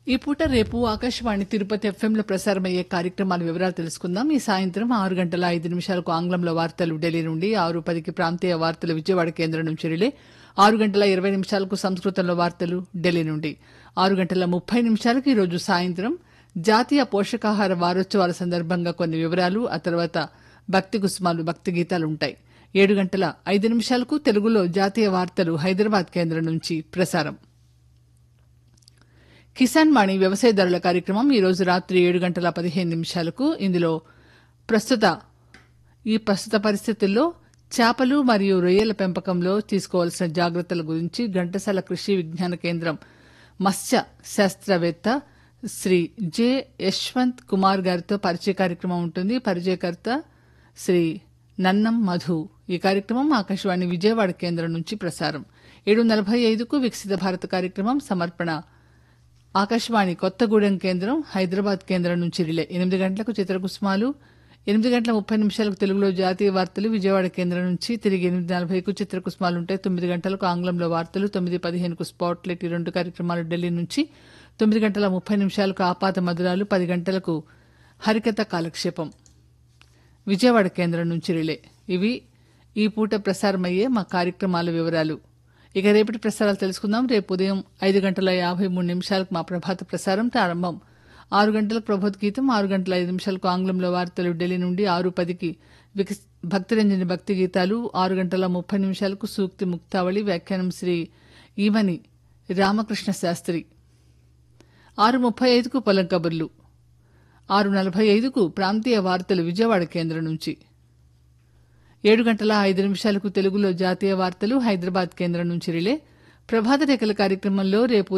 ఈ పూట రేపు ఆకాశవాణి తిరుపతి ఎఫ్ఎంలో ప్రసారమయ్యే కార్యక్రమాల వివరాలు తెలుసుకుందాం ఈ సాయంత్రం ఆరు గంటల ఐదు నిమిషాలకు ఆంగ్లంలో వార్తలు ఢిల్లీ నుండి ఆరు పదికి ప్రాంతీయ వార్తలు విజయవాడ కేంద్రం నుంచి రిలే ఆరు గంటల ఇరవై నిమిషాలకు సంస్కృతంలో వార్తలు ఢిల్లీ నుండి ఆరు గంటల ముప్పై నిమిషాలకు ఈరోజు సాయంత్రం జాతీయ పోషకాహార వారోత్సవాల సందర్భంగా కొన్ని వివరాలు ఆ తర్వాత భక్తి కుసుమాలు భక్తి గీతాలు ఉంటాయి ఏడు గంటల ఐదు నిమిషాలకు తెలుగులో జాతీయ వార్తలు హైదరాబాద్ కేంద్రం నుంచి ప్రసారం కిసాన్ వాణి వ్యవసాయదారుల కార్యక్రమం ఈ రోజు రాత్రి ఏడు గంటల పదిహేను నిమిషాలకు ఇందులో ప్రస్తుత ఈ ప్రస్తుత పరిస్థితుల్లో చేపలు మరియు రొయ్యల పెంపకంలో తీసుకోవాల్సిన జాగ్రత్తల గురించి ఘంటసాల కృషి విజ్ఞాన కేంద్రం మత్స్య శాస్త్రవేత్త శ్రీ జె యశ్వంత్ కుమార్ గారితో పరిచయ కార్యక్రమం ఉంటుంది పరిచయకర్త శ్రీ నన్నం మధు ఈ కార్యక్రమం ఆకాశవాణి విజయవాడ కేంద్రం నుంచి ప్రసారం ఏడు నలభై ఐదుకు వికసిత భారత కార్యక్రమం సమర్పణ ఆకాశవాణి కొత్తగూడెం కేంద్రం హైదరాబాద్ కేంద్రం నుంచి రిలే ఎనిమిది గంటలకు చిత్రకుసుమాలు ఎనిమిది గంటల ముప్పై నిమిషాలకు తెలుగులో జాతీయ వార్తలు విజయవాడ కేంద్రం నుంచి తిరిగి ఎనిమిది నలభైకు చిత్రకుసుమాలు ఉంటాయి తొమ్మిది గంటలకు ఆంగ్లంలో వార్తలు తొమ్మిది పదిహేనుకు స్పాట్లెట్ ఈ రెండు కార్యక్రమాలు ఢిల్లీ నుంచి తొమ్మిది గంటల ముప్పై నిమిషాలకు ఆపాత మధురాలు పది గంటలకు హరికథ కాలక్షేపం విజయవాడ కేంద్రం నుంచి రిలే ఇవి ఈ పూట ప్రసారమయ్యే మా కార్యక్రమాల వివరాలు ఇక రేపటి ప్రసారాలు తెలుసుకుందాం రేపు ఉదయం ఐదు గంటల యాభై మూడు నిమిషాలకు మా ప్రభాత ప్రసారం ప్రారంభం ఆరు గంటలకు ప్రభోత్ గీతం ఆరు గంటల ఐదు నిమిషాలకు ఆంగ్లంలో వార్తలు ఢిల్లీ నుండి ఆరు పదికి వికస్ భక్తిరంజని భక్తి గీతాలు ఆరు గంటల ముప్పై నిమిషాలకు సూక్తి ముక్తావళి వ్యాఖ్యానం శ్రీ ఈమని రామకృష్ణ శాస్త్రి ఆరు ముప్పై ఐదుకు పొలం కబుర్లు ఆరు నలభై ఐదుకు ప్రాంతీయ వార్తలు విజయవాడ కేంద్రం నుంచి ఏడు గంటల ఐదు నిమిషాలకు తెలుగులో జాతీయ వార్తలు హైదరాబాద్ కేంద్రం నుంచి రిలే ప్రభాత రేఖల కార్యక్రమంలో రేపు